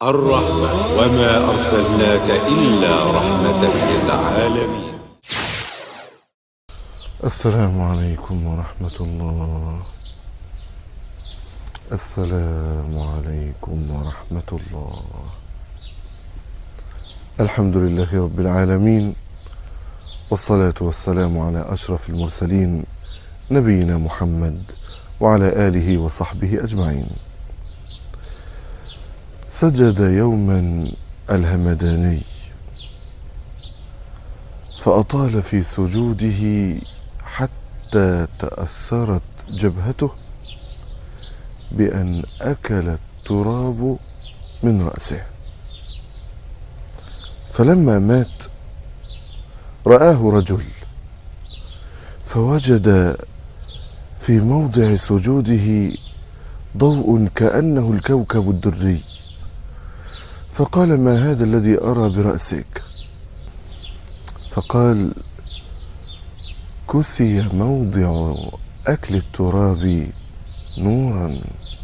الرحمة وما أرسلناك إلا رحمة للعالمين السلام عليكم ورحمة الله السلام عليكم ورحمة الله الحمد لله رب العالمين والصلاة والسلام على أشرف المرسلين نبينا محمد وعلى آله وصحبه أجمعين سجد يوما الهمداني فأطال في سجوده حتى تأثرت جبهته بأن أكل التراب من رأسه فلما مات رآه رجل فوجد في موضع سجوده ضوء كأنه الكوكب الدري فقال ما هذا الذي أرى برأسك فقال كسي موضع أكل التراب نورا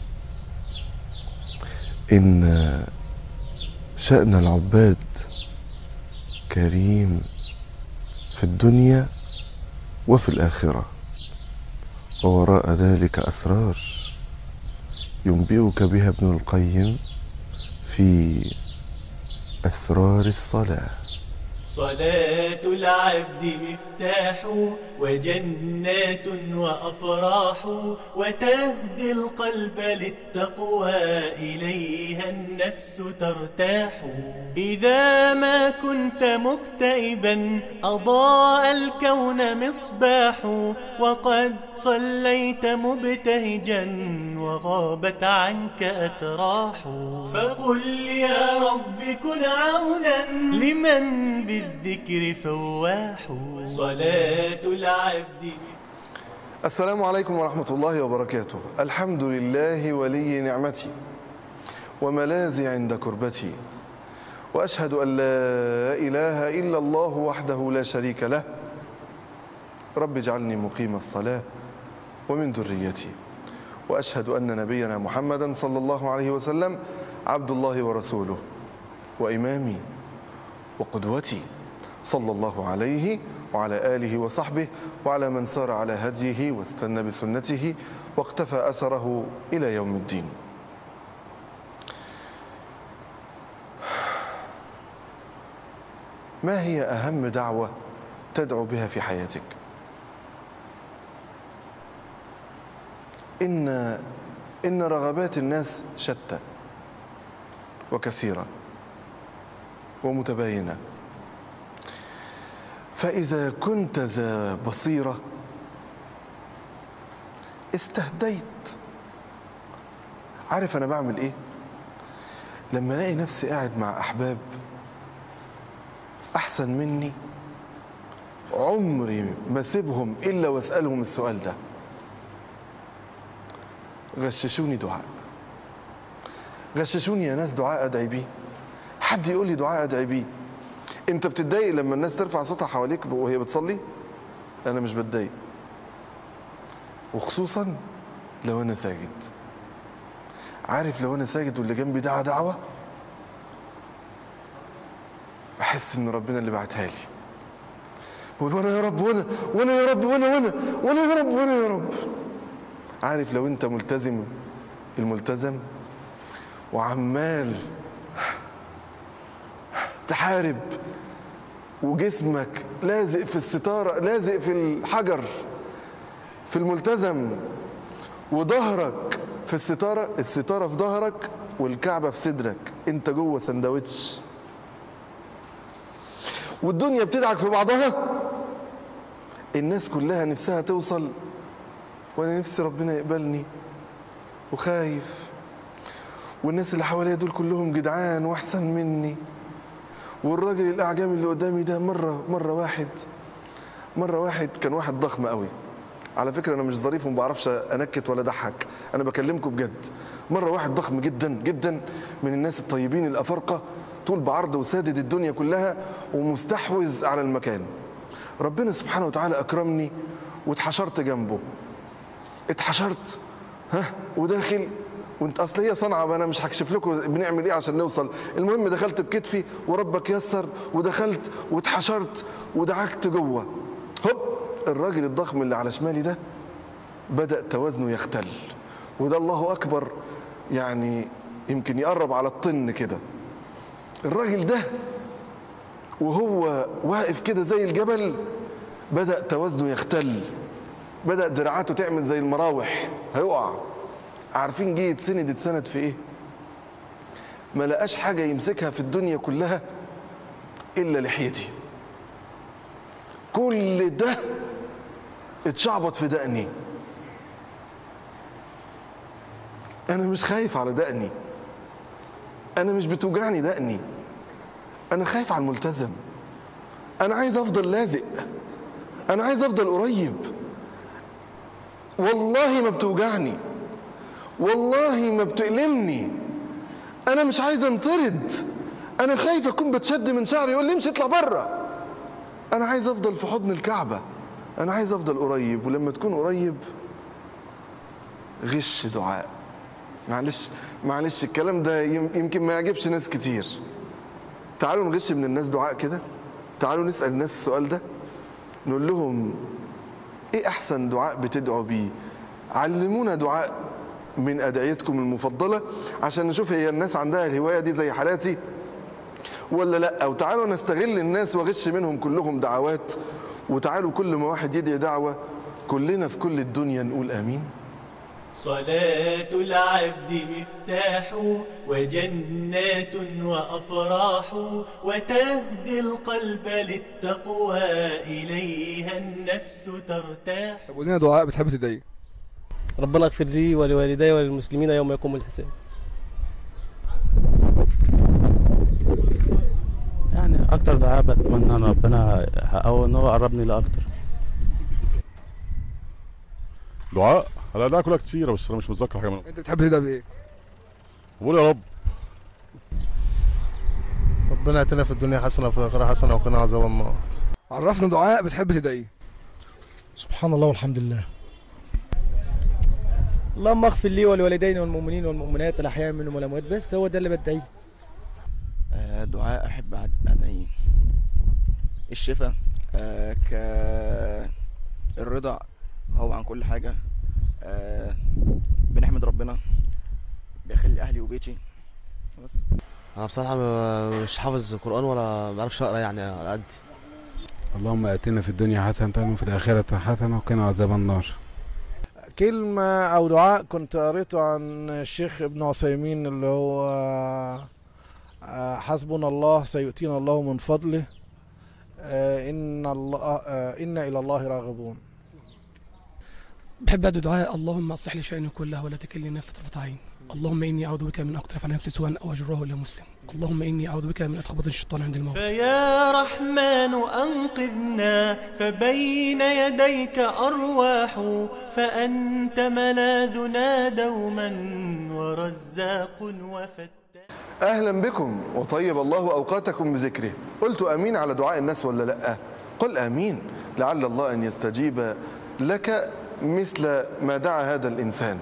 إن شأن العباد كريم في الدنيا وفي الآخرة ووراء ذلك أسرار ينبئك بها ابن القيم في أسرار الصلاة صلاة العبد مفتاح وجنات وأفراح وتهدي القلب للتقوى إليها النفس ترتاح إذا ما كنت مكتئبا أضاء الكون مصباح وقد صليت مبتهجا وغابت عنك أتراح فقل يا رب كن عونا لمن بالذكر فواح صلاة العبد السلام عليكم ورحمة الله وبركاته الحمد لله ولي نعمتي وملاذي عند كربتي وأشهد أن لا إله إلا الله وحده لا شريك له رب اجعلني مقيم الصلاة ومن ذريتي وأشهد أن نبينا محمدا صلى الله عليه وسلم عبد الله ورسوله وإمامي وقدوتي صلى الله عليه وعلى آله وصحبه وعلى من سار على هديه واستنى بسنته واقتفى أثره إلى يوم الدين ما هي أهم دعوة تدعو بها في حياتك إن إن رغبات الناس شتى وكثيرة ومتباينة فإذا كنت ذا بصيرة استهديت عارف أنا بعمل إيه؟ لما ألاقي نفسي قاعد مع أحباب أحسن مني عمري ما سيبهم إلا وأسألهم السؤال ده غششوني دعاء غششوني يا ناس دعاء أدعي بيه حد يقول لي دعاء ادعي بيه انت بتتضايق لما الناس ترفع صوتها حواليك وهي بتصلي انا مش بتضايق وخصوصا لو انا ساجد عارف لو انا ساجد واللي جنبي دعا دعوه احس ان ربنا اللي بعتها لي بقول وانا يا رب وانا وانا يا رب وانا وانا وانا يا رب وانا يا رب عارف لو انت ملتزم الملتزم وعمال تحارب وجسمك لازق في الستارة لازق في الحجر في الملتزم وظهرك في الستارة الستارة في ظهرك والكعبة في صدرك انت جوه سندوتش والدنيا بتدعك في بعضها الناس كلها نفسها توصل وانا نفسي ربنا يقبلني وخايف والناس اللي حواليا دول كلهم جدعان واحسن مني والراجل الاعجمي اللي قدامي ده مره مره واحد مره واحد كان واحد ضخم قوي على فكره انا مش ظريف وما بعرفش انكت ولا اضحك انا بكلمكم بجد مره واحد ضخم جدا جدا من الناس الطيبين الافارقه طول بعرض وسادد الدنيا كلها ومستحوذ على المكان ربنا سبحانه وتعالى اكرمني واتحشرت جنبه اتحشرت ها وداخل وانت اصل هي صنعه انا مش هكشف لكم بنعمل ايه عشان نوصل المهم دخلت بكتفي وربك يسر ودخلت واتحشرت ودعكت جوه هوب الراجل الضخم اللي على شمالي ده بدا توازنه يختل وده الله اكبر يعني يمكن يقرب على الطن كده الراجل ده وهو واقف كده زي الجبل بدا توازنه يختل بدا دراعاته تعمل زي المراوح هيقع عارفين جه يتسند اتسند في ايه ما لقاش حاجه يمسكها في الدنيا كلها الا لحيتي كل ده اتشعبط في دقني انا مش خايف على دقني انا مش بتوجعني دقني انا خايف على الملتزم انا عايز افضل لازق انا عايز افضل قريب والله ما بتوجعني والله ما بتألمني انا مش عايز انطرد انا خايف اكون بتشد من شعري يقول لي امشي اطلع بره انا عايز افضل في حضن الكعبه انا عايز افضل قريب ولما تكون قريب غش دعاء معلش معلش الكلام ده يم- يمكن ما يعجبش ناس كتير تعالوا نغش من الناس دعاء كده تعالوا نسأل الناس السؤال ده نقول لهم ايه احسن دعاء بتدعوا بيه علمونا دعاء من ادعيتكم المفضله عشان نشوف هي الناس عندها الهوايه دي زي حالاتي ولا لا وتعالوا نستغل الناس واغش منهم كلهم دعوات وتعالوا كل ما واحد يدعي دعوه كلنا في كل الدنيا نقول امين صلاة العبد مفتاح وجنات وأفراح وتهدي القلب للتقوى إليها النفس ترتاح طب قول لنا دعاء بتحب تدعيه ربنا اغفر لي ولوالدي وللمسلمين يوم يقوم الحساب يعني اكتر دعاء بتمنى ان ربنا او ان هو يقربني له اكتر دعاء انا لا كلها كتيره بس انا مش متذكر حاجه منهم انت بتحب تدعي بايه بقول يا رب ربنا ياتنا في الدنيا حسنه وفي الاخره حسنه وقنا عذاب النار عرفنا دعاء بتحب تدعيه سبحان الله والحمد لله اللهم اغفر لي ولوالدينا والمؤمنين والمؤمنات الاحياء منهم والاموات بس هو ده اللي بدعيه آه، دعاء احب أد- ادعيه الشفاء آه، ك الرضا هو عن كل حاجه آه، بنحمد ربنا بيخلي اهلي وبيتي بس انا بصراحه م- مش حافظ قران ولا بعرفش اقرا يعني على قدي اللهم اتنا في الدنيا حسنة وفي الآخرة حسنة وقنا عذاب النار كلمة أو دعاء كنت قريته عن الشيخ ابن عثيمين اللي هو آه، حسبنا الله سيؤتينا الله من فضله آه، إن الله آه، إنا إلى الله راغبون بحب أدعو دعاء اللهم اصلح لي شأني كله ولا تكلني نفسي طرفة عين اللهم إني أعوذ بك من أقترف على نفسي سوءا أو أجره إلى مسلم اللهم إني أعوذ بك من أتخبط الشيطان عند الموت فيا رحمن أنقذنا فبين يديك أرواح فأنت ملاذنا دوما ورزاق وفتاح اهلا بكم وطيب الله اوقاتكم بذكره قلت امين على دعاء الناس ولا لا قل امين لعل الله ان يستجيب لك مثل ما دعا هذا الانسان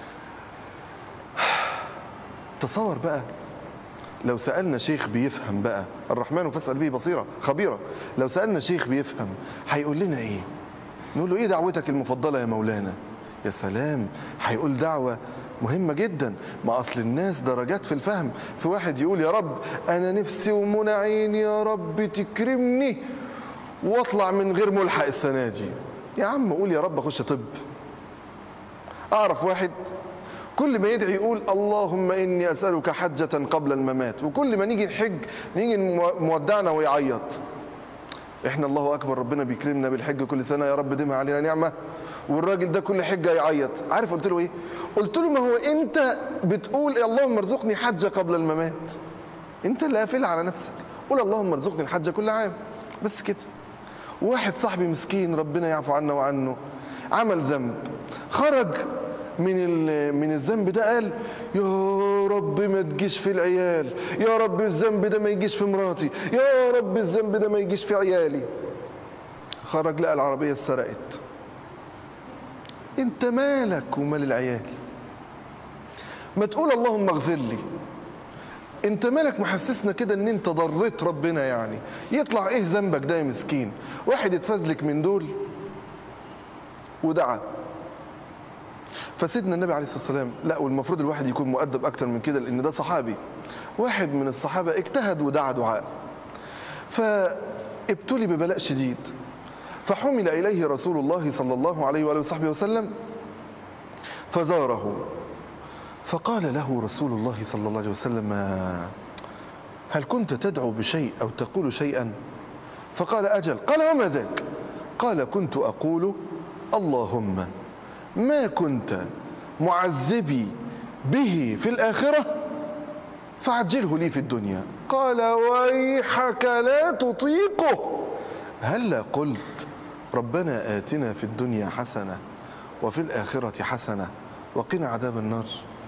تصور بقى لو سالنا شيخ بيفهم بقى الرحمن فاسال به بصيره خبيره لو سالنا شيخ بيفهم هيقول لنا ايه نقول له ايه دعوتك المفضله يا مولانا يا سلام هيقول دعوه مهمه جدا ما اصل الناس درجات في الفهم في واحد يقول يا رب انا نفسي ومنى عيني يا رب تكرمني واطلع من غير ملحق السنه دي يا عم قول يا رب اخش طب اعرف واحد كل ما يدعي يقول اللهم اني اسالك حجه قبل الممات وكل ما نيجي نحج نيجي مو- مودعنا ويعيط احنا الله اكبر ربنا بيكرمنا بالحج كل سنه يا رب ديمها علينا نعمه والراجل ده كل حجه يعيط عارف قلت له ايه قلت له ما هو انت بتقول اللهم ارزقني حجه قبل الممات انت اللي قافل على نفسك قول اللهم ارزقني الحجه كل عام بس كده واحد صاحبي مسكين ربنا يعفو عنا وعنه عمل ذنب خرج من ال- من الذنب ده قال يا رب ما تجيش في العيال يا رب الذنب ده ما يجيش في مراتي يا رب الذنب ده ما يجيش في عيالي خرج لقى العربيه اتسرقت انت مالك ومال العيال ما تقول اللهم اغفر لي انت مالك محسسنا كده ان انت ضريت ربنا يعني يطلع ايه ذنبك ده يا مسكين واحد يتفزلك من دول ودعا فسيدنا النبي عليه الصلاه والسلام لا والمفروض الواحد يكون مؤدب اكتر من كده لان ده صحابي واحد من الصحابه اجتهد ودعا دعاء فابتلي ببلاء شديد فحمل اليه رسول الله صلى الله عليه واله وصحبه وسلم فزاره فقال له رسول الله صلى الله عليه وسلم هل كنت تدعو بشيء او تقول شيئا فقال اجل قال وما ذاك قال كنت اقول اللهم ما كنت معذبي به في الاخره فعجله لي في الدنيا قال ويحك لا تطيقه هلا قلت ربنا آتنا في الدنيا حسنة وفي الآخرة حسنة وقنا عذاب النار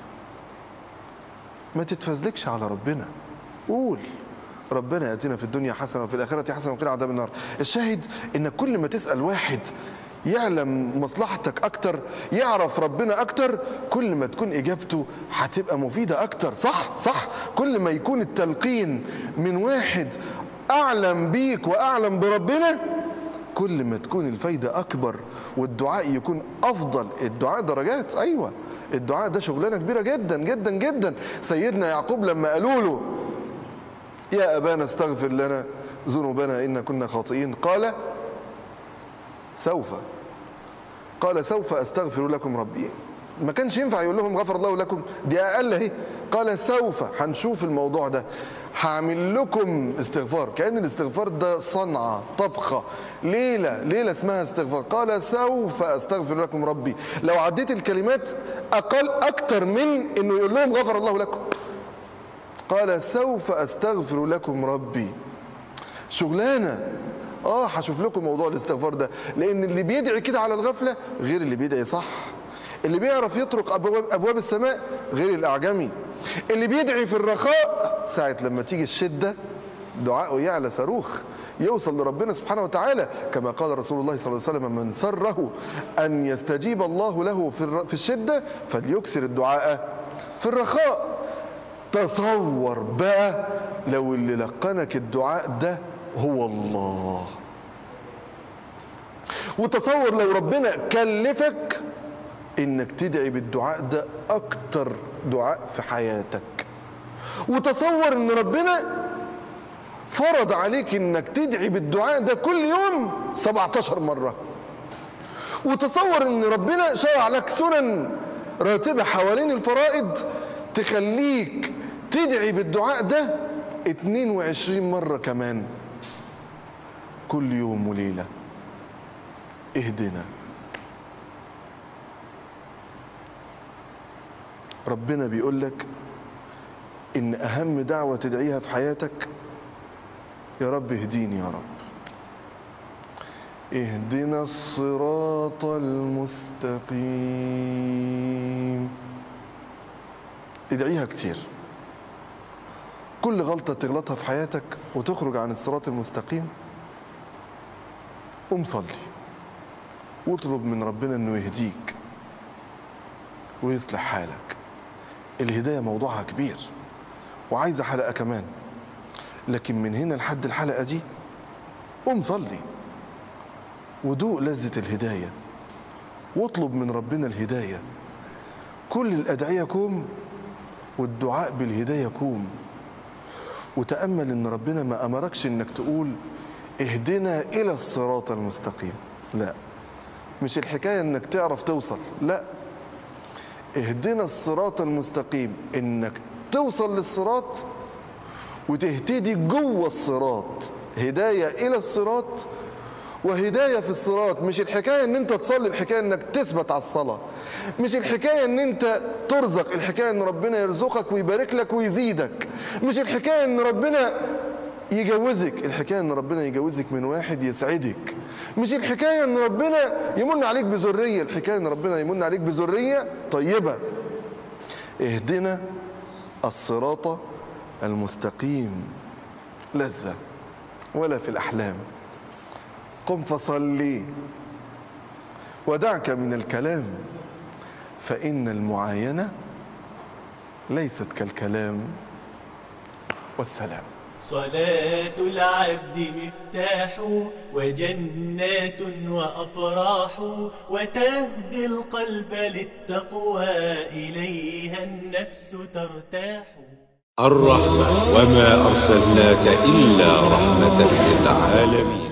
ما تتفزلكش على ربنا قول ربنا آتنا في الدنيا حسنة وفي الآخرة حسنة وقنا عذاب النار الشاهد إن كل ما تسأل واحد يعلم مصلحتك أكتر يعرف ربنا أكتر كل ما تكون إجابته هتبقى مفيدة أكتر صح صح كل ما يكون التلقين من واحد أعلم بيك وأعلم بربنا كل ما تكون الفايدة أكبر والدعاء يكون أفضل الدعاء درجات أيوة الدعاء ده شغلانة كبيرة جدا جدا جدا سيدنا يعقوب لما قالوا له يا أبانا استغفر لنا ذنوبنا إن كنا خاطئين قال سوف قال سوف أستغفر لكم ربي ما كانش ينفع يقول لهم غفر الله لكم دي أقل اهي قال سوف هنشوف الموضوع ده هعمل لكم استغفار كأن الاستغفار ده صنعة طبخة ليلة ليلة اسمها استغفار قال سوف أستغفر لكم ربي لو عديت الكلمات أقل أكتر من إنه يقول لهم غفر الله لكم قال سوف أستغفر لكم ربي شغلانة اه هشوف لكم موضوع الاستغفار ده لان اللي بيدعي كده على الغفله غير اللي بيدعي صح اللي بيعرف يطرق ابواب ابواب السماء غير الاعجمي اللي بيدعي في الرخاء ساعه لما تيجي الشده دعاءه يعلى صاروخ يوصل لربنا سبحانه وتعالى كما قال رسول الله صلى الله عليه وسلم من سره ان يستجيب الله له في الر- في الشده فليكثر الدعاء في الرخاء تصور بقى لو اللي لقنك الدعاء ده هو الله وتصور لو ربنا كلفك انك تدعي بالدعاء ده اكتر دعاء في حياتك وتصور ان ربنا فرض عليك انك تدعي بالدعاء ده كل يوم 17 مرة وتصور ان ربنا شرع لك سنن راتبة حوالين الفرائض تخليك تدعي بالدعاء ده 22 مرة كمان كل يوم وليلة اهدنا ربنا بيقول لك ان اهم دعوة تدعيها في حياتك يا رب اهديني يا رب اهدنا الصراط المستقيم ادعيها كتير كل غلطة تغلطها في حياتك وتخرج عن الصراط المستقيم قوم صلي واطلب من ربنا انه يهديك ويصلح حالك الهداية موضوعها كبير وعايزة حلقة كمان لكن من هنا لحد الحلقة دي قوم صلي ودوق لذة الهداية واطلب من ربنا الهداية كل الأدعية كوم والدعاء بالهداية كوم وتأمل ان ربنا ما أمركش انك تقول اهدنا إلى الصراط المستقيم لا مش الحكاية انك تعرف توصل لا اهدنا الصراط المستقيم انك توصل للصراط وتهتدي جوه الصراط هداية إلى الصراط وهداية في الصراط مش الحكاية ان انت تصلي الحكاية انك تثبت على الصلاة مش الحكاية ان انت ترزق الحكاية ان ربنا يرزقك ويبارك لك ويزيدك مش الحكاية ان ربنا يجوزك الحكاية ان ربنا يجوزك من واحد يسعدك مش الحكاية ان ربنا يمن عليك بذرية الحكاية ان ربنا يمن عليك بذرية طيبة اهدنا الصراط المستقيم لذة ولا في الأحلام قم فصلي ودعك من الكلام فإن المعاينة ليست كالكلام والسلام صلاة العبد مفتاح وجنات وأفراح وتهدي القلب للتقوى إليها النفس ترتاح الرحمة وما أرسلناك إلا رحمة للعالمين